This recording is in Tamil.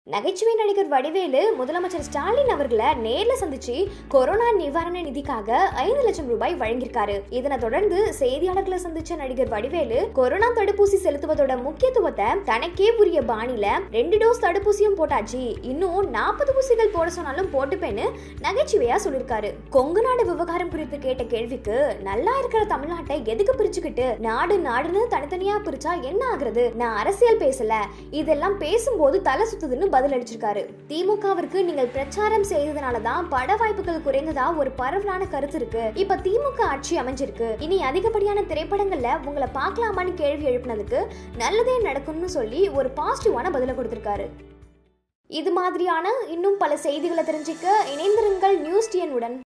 நகைச்சுவை நடிகர் வடிவேலு முதலமைச்சர் ஸ்டாலின் அவர்களை நேர்ல சந்திச்சு கொரோனா நிவாரண நிதிக்காக ஐந்து லட்சம் ரூபாய் வழங்கியிருக்காரு இதனை தொடர்ந்து செய்தியாளர்களை சந்திச்ச நடிகர் வடிவேலு கொரோனா தடுப்பூசி செலுத்துவதோட முக்கியத்துவத்தை தனக்கே உரிய பாணியில ரெண்டு டோஸ் தடுப்பூசியும் போட்டாச்சு இன்னும் நாற்பது ஊசிகள் போட சொன்னாலும் போட்டுப்பேன்னு நகைச்சுவையா சொல்லியிருக்காரு கொங்கு நாடு விவகாரம் குறித்து கேட்ட கேள்விக்கு நல்லா இருக்கிற தமிழ்நாட்டை எதுக்கு பிரிச்சுக்கிட்டு நாடு நாடுன்னு தனித்தனியா பிரிச்சா என்ன ஆகுறது நான் அரசியல் பேசல இதெல்லாம் பேசும்போது தலை சுத்துதுன்னு பதில் அளிச்சிருக்காரு திமுகவிற்கு நீங்கள் பிரச்சாரம் செய்ததுனால தான் பட வாய்ப்புகள் குறைந்ததா ஒரு பரவலான கருத்து இருக்கு இப்ப திமுக ஆட்சி அமைஞ்சிருக்கு இனி அதிகப்படியான திரைப்படங்கள்ல உங்களை பார்க்கலாமான்னு கேள்வி எழுப்பினதுக்கு நல்லதே நடக்கும்னு சொல்லி ஒரு பாசிட்டிவான பதில கொடுத்திருக்காரு இது மாதிரியான இன்னும் பல செய்திகளை தெரிஞ்சுக்க இணைந்திருங்கள் நியூஸ் டிஎன் உடன்